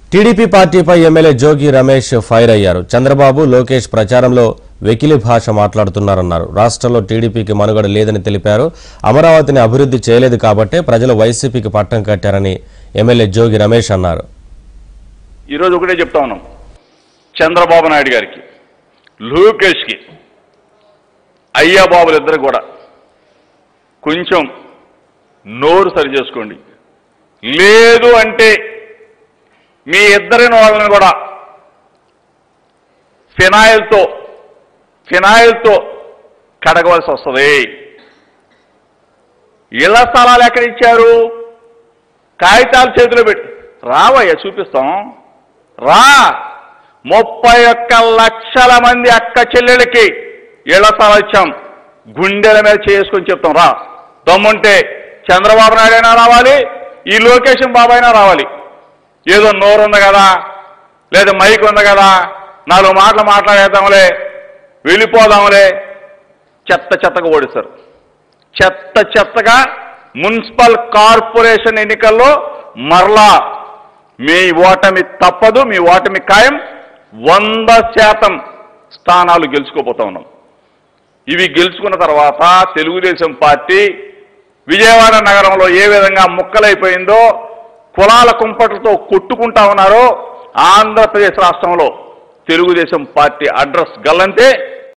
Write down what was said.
TDP పార్టీపై MLA జోగి Ramesh fire అయ్యారు చంద్రబాబు లోకేష్ ప్రచారంలో వెకిలి భాష మాట్లాడుతున్నారన్నారు రాష్ట్రంలో టీడీపీకి మనుగడ లేదని తెలిపారు అమరావతిని అభివృద్ధి చేయలేదు కాబట్టే ప్రజలు వైసీపీకి పట్టం కట్టారని ఎమ్మెల్యే జోగి రమేష్ అన్నారు ఈరోజు ఒకటే చెప్తా ఉన్నాం చంద్రబాబు నాయుడు గారికి లోకేష్కి అయ్యా బాబులు ఇద్దరు కూడా కొంచెం నోరు సరి చేసుకోండి లేదు అంటే మీ ఇద్దరిని వాళ్ళని కూడా ఫినాయిల్తో ఫినాయిల్తో కడగవలసి వస్తుంది ఇళ్ల స్థలాలు ఎక్కడ ఇచ్చారు కాగితాలు చేతిలో పెట్టి రావయ్యా చూపిస్తాం రా ముప్పై ఒక్క లక్షల మంది అక్క చెల్లెలకి ఇళ్ల స్థలాలు ఇచ్చాం గుండెల మీద చేసుకొని చెప్తాం రా దమ్ముంటే చంద్రబాబు నాయుడు అయినా రావాలి ఈ లోకేషన్ బాబు అయినా రావాలి ఏదో నోరు ఉంది కదా లేదా మైక్ ఉంది కదా నాలుగు మాటలు మాట్లాడేద్దాంలే వెళ్ళిపోదాంలే చెత్త చెత్తగా ఓడిస్తారు చెత్త చెత్తగా మున్సిపల్ కార్పొరేషన్ ఎన్నికల్లో మరలా మీ ఓటమి తప్పదు మీ ఓటమి ఖాయం వంద శాతం స్థానాలు గెలుచుకోపోతా ఉన్నాం ఇవి గెలుచుకున్న తర్వాత తెలుగుదేశం పార్టీ విజయవాడ నగరంలో ఏ విధంగా ముక్కలైపోయిందో కులాల కుంపట్లతో కొట్టుకుంటా ఉన్నారో ఆంధ్రప్రదేశ్ రాష్ట్రంలో తెలుగుదేశం పార్టీ అడ్రస్ గల్లంతే